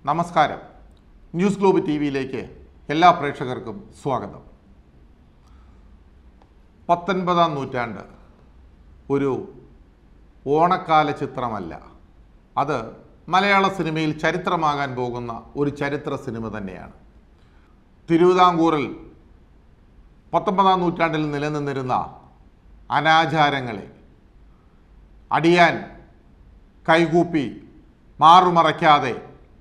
നമസ്കാരം news globe T വിയിലേക്ക് എല്ലാ പ്രേക്ഷകർക്കും സ്വാഗതം പത്തൊൻപതാം നൂറ്റാണ്ട് ഒരു ഓണക്കാല ചിത്രമല്ല അത് മലയാള സിനിമയിൽ ചരിത്രമാകാൻ പോകുന്ന ഒരു ചരിത്ര സിനിമ തന്നെയാണ് തിരുവിതാംകൂറിൽ പത്തൊമ്പതാം നൂറ്റാണ്ടിൽ നിലനിന്നിരുന്ന അനാചാരങ്ങളെ അടിയാൻ കൈകൂപ്പി മാറുമറയ്ക്കാതെ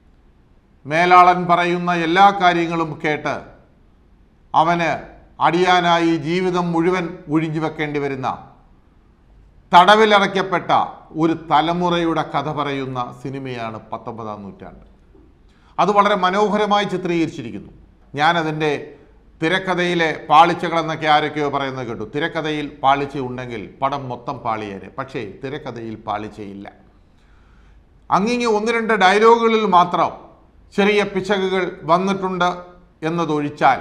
മേലാളൻ പറയുന്ന എല്ലാ കാര്യങ്ങളും കേട്ട് അവന് അടിയാനായി ജീവിതം മുഴുവൻ ഒഴിഞ്ഞു വെക്കേണ്ടി വരുന്ന തടവിലടയ്ക്കപ്പെട്ട ഒരു തലമുറയുടെ കഥ പറയുന്ന സിനിമയാണ് പത്തൊമ്പതാം നൂറ്റാണ്ട് അത് വളരെ മനോഹരമായി ചിത്രീകരിച്ചിരിക്കുന്നു ഞാനതിൻ്റെ തിരക്കഥയിലെ പാളിച്ചകളെന്നൊക്കെ ആരൊക്കെയോ പറയുന്നത് കേട്ടു തിരക്കഥയിൽ പാളിച്ച ഉണ്ടെങ്കിൽ പടം മൊത്തം പാളിയേനെ പക്ഷേ തിരക്കഥയിൽ പാളിച്ചയില്ല അങ്ങിങ്ങി ഒന്ന് രണ്ട് ഡയലോഗുകളിൽ മാത്രം ചെറിയ പിശകുകൾ വന്നിട്ടുണ്ട് എന്നതൊഴിച്ചാൽ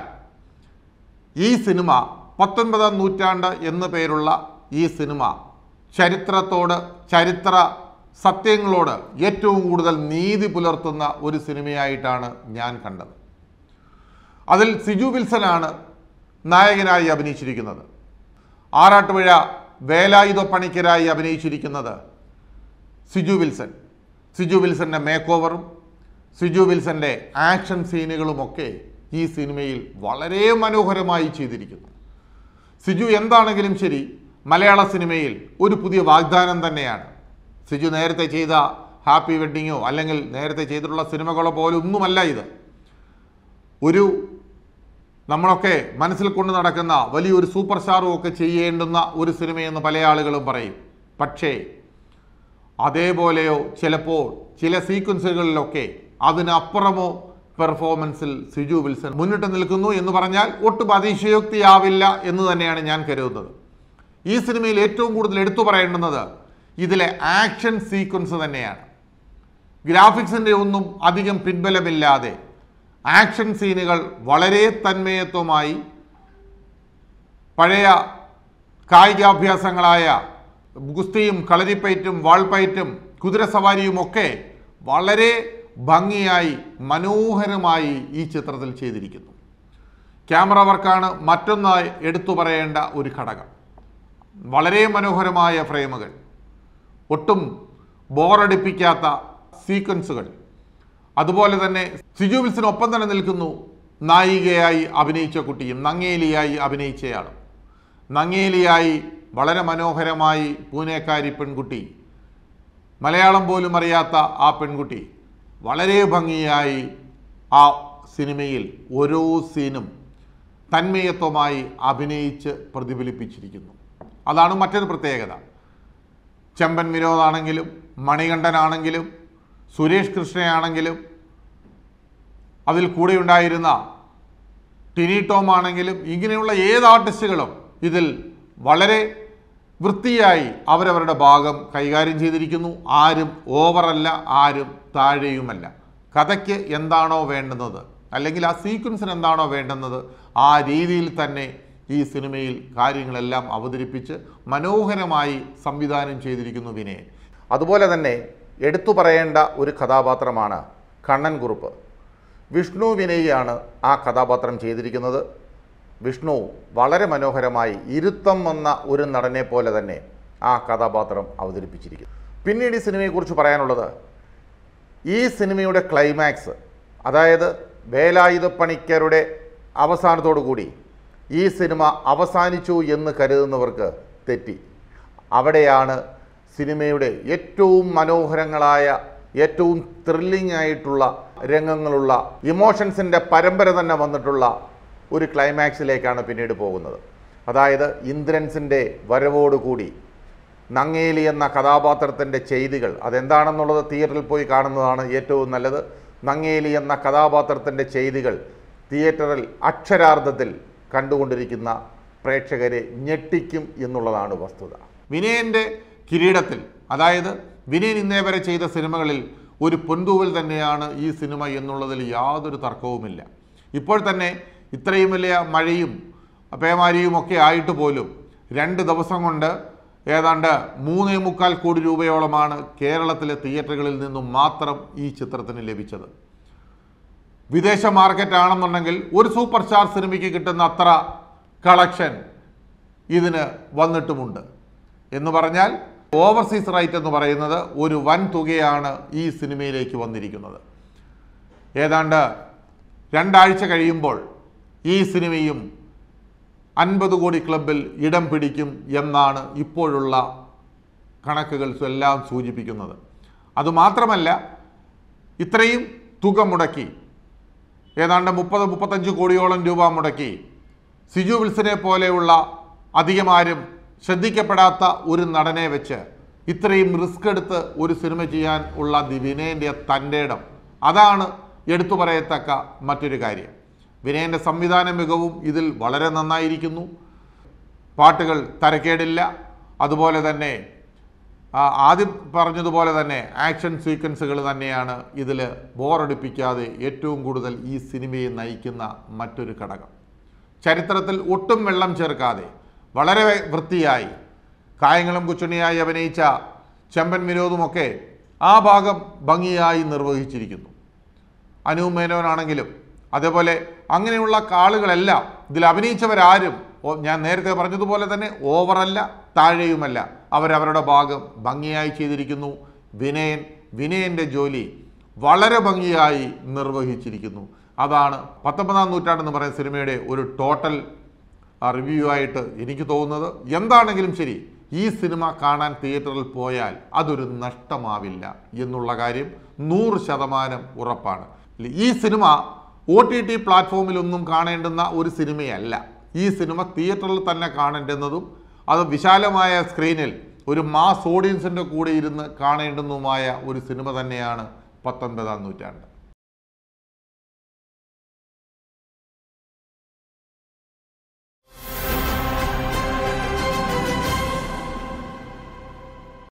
ഈ സിനിമ പത്തൊൻപതാം നൂറ്റാണ്ട് എന്ന പേരുള്ള ഈ സിനിമ ചരിത്രത്തോട് ചരിത്ര സത്യങ്ങളോട് ഏറ്റവും കൂടുതൽ നീതി പുലർത്തുന്ന ഒരു സിനിമയായിട്ടാണ് ഞാൻ കണ്ടത് അതിൽ സിജു വിൽസനാണ് നായകനായി അഭിനയിച്ചിരിക്കുന്നത് ആറാട്ടുപുഴ വേലായുധ പണിക്കരായി അഭിനയിച്ചിരിക്കുന്നത് സിജു വിൽസൺ സിജു വിൽസന്റെ മേക്ക് ഓവറും സിജു വിൽസന്റെ ആക്ഷൻ സീനുകളുമൊക്കെ ഈ സിനിമയിൽ വളരെ മനോഹരമായി ചെയ്തിരിക്കുന്നു സിജു എന്താണെങ്കിലും ശരി മലയാള സിനിമയിൽ ഒരു പുതിയ വാഗ്ദാനം തന്നെയാണ് സിജു നേരത്തെ ചെയ്ത ഹാപ്പി വെഡ്ഡിങ്ങോ അല്ലെങ്കിൽ നേരത്തെ ചെയ്തിട്ടുള്ള സിനിമകളോ പോലെ ഒന്നുമല്ല ഇത് ഒരു നമ്മളൊക്കെ മനസ്സിൽ കൊണ്ട് നടക്കുന്ന വലിയൊരു സൂപ്പർ സ്റ്റാറും ഒക്കെ ചെയ്യേണ്ടുന്ന ഒരു സിനിമയെന്ന് പല ആളുകളും പറയും പക്ഷേ അതേപോലെയോ ചിലപ്പോൾ ചില സീക്വൻസുകളിലൊക്കെ അതിനപ്പുറമോ പെർഫോമൻസിൽ സിജു വിൽസൺ മുന്നിട്ട് നിൽക്കുന്നു എന്ന് പറഞ്ഞാൽ ഒട്ടും അതിശയോക്തിയാവില്ല എന്ന് തന്നെയാണ് ഞാൻ കരുതുന്നത് ഈ സിനിമയിൽ ഏറ്റവും കൂടുതൽ എടുത്തു പറയേണ്ടുന്നത് ഇതിലെ ആക്ഷൻ സീക്വൻസ് തന്നെയാണ് ഗ്രാഫിക്സിൻ്റെ ഒന്നും അധികം പിൻബലമില്ലാതെ ആക്ഷൻ സീനുകൾ വളരെ തന്മയത്വമായി പഴയ കായികാഭ്യാസങ്ങളായ ഗുസ്തിയും കളരിപ്പയറ്റും വാൾപ്പയറ്റും കുതിരസവാരിയും ഒക്കെ വളരെ ഭംഗിയായി മനോഹരമായി ഈ ചിത്രത്തിൽ ചെയ്തിരിക്കുന്നു ക്യാമറ വർക്കാണ് മറ്റൊന്നായി എടുത്തു പറയേണ്ട ഒരു ഘടകം വളരെ മനോഹരമായ ഫ്രെയിമുകൾ ഒട്ടും ബോറടിപ്പിക്കാത്ത സീക്വൻസുകൾ അതുപോലെ തന്നെ സിജു വിൽസിനൊപ്പം തന്നെ നിൽക്കുന്നു നായികയായി അഭിനയിച്ച കുട്ടിയും നങ്ങേലിയായി അഭിനയിച്ചയാളും നങ്ങേലിയായി വളരെ മനോഹരമായി പൂനെക്കാരി പെൺകുട്ടി മലയാളം പോലും അറിയാത്ത ആ പെൺകുട്ടി വളരെ ഭംഗിയായി ആ സിനിമയിൽ ഓരോ സീനും തന്മയത്വമായി അഭിനയിച്ച് പ്രതിഫലിപ്പിച്ചിരിക്കുന്നു അതാണ് മറ്റൊരു പ്രത്യേകത ചെമ്പൻ വിനോദാണെങ്കിലും മണികണ്ഠനാണെങ്കിലും സുരേഷ് കൃഷ്ണയാണെങ്കിലും അതിൽ കൂടെ ഉണ്ടായിരുന്ന ടിനി ടോം ആണെങ്കിലും ഇങ്ങനെയുള്ള ഏത് ആർട്ടിസ്റ്റുകളും ഇതിൽ വളരെ വൃത്തിയായി അവരവരുടെ ഭാഗം കൈകാര്യം ചെയ്തിരിക്കുന്നു ആരും ഓവറല്ല ആരും താഴെയുമല്ല കഥയ്ക്ക് എന്താണോ വേണ്ടുന്നത് അല്ലെങ്കിൽ ആ സീക്വൻസിന് എന്താണോ വേണ്ടുന്നത് ആ രീതിയിൽ തന്നെ ഈ സിനിമയിൽ കാര്യങ്ങളെല്ലാം അവതരിപ്പിച്ച് മനോഹരമായി സംവിധാനം ചെയ്തിരിക്കുന്നു വിനയൻ അതുപോലെ തന്നെ എടുത്തു പറയേണ്ട ഒരു കഥാപാത്രമാണ് കണ്ണൻ കുറുപ്പ് വിഷ്ണു വിനയാണ് ആ കഥാപാത്രം ചെയ്തിരിക്കുന്നത് വിഷ്ണു വളരെ മനോഹരമായി ഇരുത്തം വന്ന ഒരു നടനെ പോലെ തന്നെ ആ കഥാപാത്രം അവതരിപ്പിച്ചിരിക്കുന്നു പിന്നീട് ഈ സിനിമയെക്കുറിച്ച് പറയാനുള്ളത് ഈ സിനിമയുടെ ക്ലൈമാക്സ് അതായത് വേലായുധ പണിക്കരുടെ അവസാനത്തോടു കൂടി ഈ സിനിമ അവസാനിച്ചു എന്ന് കരുതുന്നവർക്ക് തെറ്റി അവിടെയാണ് സിനിമയുടെ ഏറ്റവും മനോഹരങ്ങളായ ഏറ്റവും ത്രില്ലിംഗ് ആയിട്ടുള്ള രംഗങ്ങളുള്ള ഇമോഷൻസിൻ്റെ പരമ്പര തന്നെ വന്നിട്ടുള്ള ഒരു ക്ലൈമാക്സിലേക്കാണ് പിന്നീട് പോകുന്നത് അതായത് ഇന്ദ്രൻസിൻ്റെ വരവോടുകൂടി നങ്ങേലി എന്ന കഥാപാത്രത്തിൻ്റെ ചെയ്തികൾ അതെന്താണെന്നുള്ളത് തിയേറ്ററിൽ പോയി കാണുന്നതാണ് ഏറ്റവും നല്ലത് നങ്ങേലി എന്ന കഥാപാത്രത്തിൻ്റെ ചെയ്തികൾ തിയേറ്ററിൽ അക്ഷരാർത്ഥത്തിൽ കണ്ടുകൊണ്ടിരിക്കുന്ന പ്രേക്ഷകരെ ഞെട്ടിക്കും എന്നുള്ളതാണ് വസ്തുത വിനയൻ്റെ കിരീടത്തിൽ അതായത് വിനയൻ ഇന്നേ വരെ ചെയ്ത സിനിമകളിൽ ഒരു പൊൻതൂവൽ തന്നെയാണ് ഈ സിനിമ എന്നുള്ളതിൽ യാതൊരു തർക്കവുമില്ല ഇപ്പോൾ തന്നെ ഇത്രയും വലിയ മഴയും പേമാരിയും ഒക്കെ ആയിട്ട് പോലും രണ്ട് ദിവസം കൊണ്ട് ഏതാണ്ട് മൂന്നേ മുക്കാൽ കോടി രൂപയോളമാണ് കേരളത്തിലെ തിയേറ്ററുകളിൽ നിന്നും മാത്രം ഈ ചിത്രത്തിന് ലഭിച്ചത് വിദേശ മാർക്കറ്റ് ആണെന്നുണ്ടെങ്കിൽ ഒരു സൂപ്പർ സ്റ്റാർ സിനിമയ്ക്ക് കിട്ടുന്ന അത്ര കളക്ഷൻ ഇതിന് വന്നിട്ടുമുണ്ട് എന്ന് പറഞ്ഞാൽ ഓവർസീസ് റൈറ്റ് എന്ന് പറയുന്നത് ഒരു വൻ തുകയാണ് ഈ സിനിമയിലേക്ക് വന്നിരിക്കുന്നത് ഏതാണ്ട് രണ്ടാഴ്ച കഴിയുമ്പോൾ ഈ സിനിമയും അൻപത് കോടി ക്ലബിൽ ഇടം പിടിക്കും എന്നാണ് ഇപ്പോഴുള്ള കണക്കുകൾ എല്ലാം സൂചിപ്പിക്കുന്നത് അതുമാത്രമല്ല ഇത്രയും തുക മുടക്കി ഏതാണ്ട് മുപ്പത് മുപ്പത്തഞ്ച് കോടിയോളം രൂപ മുടക്കി സിജു വിൽസനെ പോലെയുള്ള അധികമാരും ശ്രദ്ധിക്കപ്പെടാത്ത ഒരു നടനെ വെച്ച് ഇത്രയും റിസ്ക് എടുത്ത് ഒരു സിനിമ ചെയ്യാൻ ഉള്ള ദി വിനയൻ്റെ തൻ്റെ ഇടം അതാണ് എടുത്തു പറയത്തക്ക മറ്റൊരു കാര്യം വിനയൻ്റെ സംവിധാന മികവും ഇതിൽ വളരെ നന്നായിരിക്കുന്നു പാട്ടുകൾ തരക്കേടില്ല അതുപോലെ തന്നെ ആ, ആദ്യം പറഞ്ഞതുപോലെ തന്നെ ആക്ഷൻ സീക്വൻസുകൾ തന്നെയാണ് ഇതിൽ ബോറടിപ്പിക്കാതെ ഏറ്റവും കൂടുതൽ ഈ സിനിമയെ നയിക്കുന്ന മറ്റൊരു ഘടകം ചരിത്രത്തിൽ ഒട്ടും വെള്ളം ചേർക്കാതെ വളരെ വൃത്തിയായി കായങ്ങളും കുച്ചുണിയായി അഭിനയിച്ച ചെമ്പൻ വിനോദുമൊക്കെ ആ ഭാഗം ഭംഗിയായി നിർവഹിച്ചിരിക്കുന്നു അനു മേനോനാണെങ്കിലും അതേപോലെ അങ്ങനെയുള്ള ആളുകളെല്ലാം ഇതിൽ അഭിനയിച്ചവരാരും ഓ- ഞാൻ നേരത്തെ പറഞ്ഞതുപോലെ തന്നെ ഓവറല്ല താഴെയുമല്ല അവരവരുടെ ഭാഗം ഭംഗിയായി ചെയ്തിരിക്കുന്നു വിനയൻ വിനയൻ്റെ ജോലി വളരെ ഭംഗിയായി നിർവഹിച്ചിരിക്കുന്നു അതാണ് പത്തൊമ്പതാം നൂറ്റാണ്ടെന്ന് പറയുന്ന സിനിമയുടെ ഒരു ടോട്ടൽ റിവ്യൂ ആയിട്ട് എനിക്ക് തോന്നുന്നത് എന്താണെങ്കിലും ശരി ഈ സിനിമ കാണാൻ തിയേറ്ററിൽ പോയാൽ അതൊരു നഷ്ടമാവില്ല എന്നുള്ള കാര്യം നൂറ് ശതമാനം ഉറപ്പാണ് ഈ സിനിമ ഒ ടി ടി പ്ലാറ്റ്ഫോമിലൊന്നും കാണേണ്ടുന്ന ഒരു സിനിമയല്ല ഈ സിനിമ തിയേറ്ററിൽ തന്നെ കാണേണ്ടുന്നതും അത് വിശാലമായ സ്ക്രീനിൽ ഒരു മാസ് ഓഡിയൻസിൻ്റെ കൂടെ ഇരുന്ന് കാണേണ്ടുന്നതുമായ ഒരു സിനിമ തന്നെയാണ് പത്തൊൻപതാം നൂറ്റാണ്ട്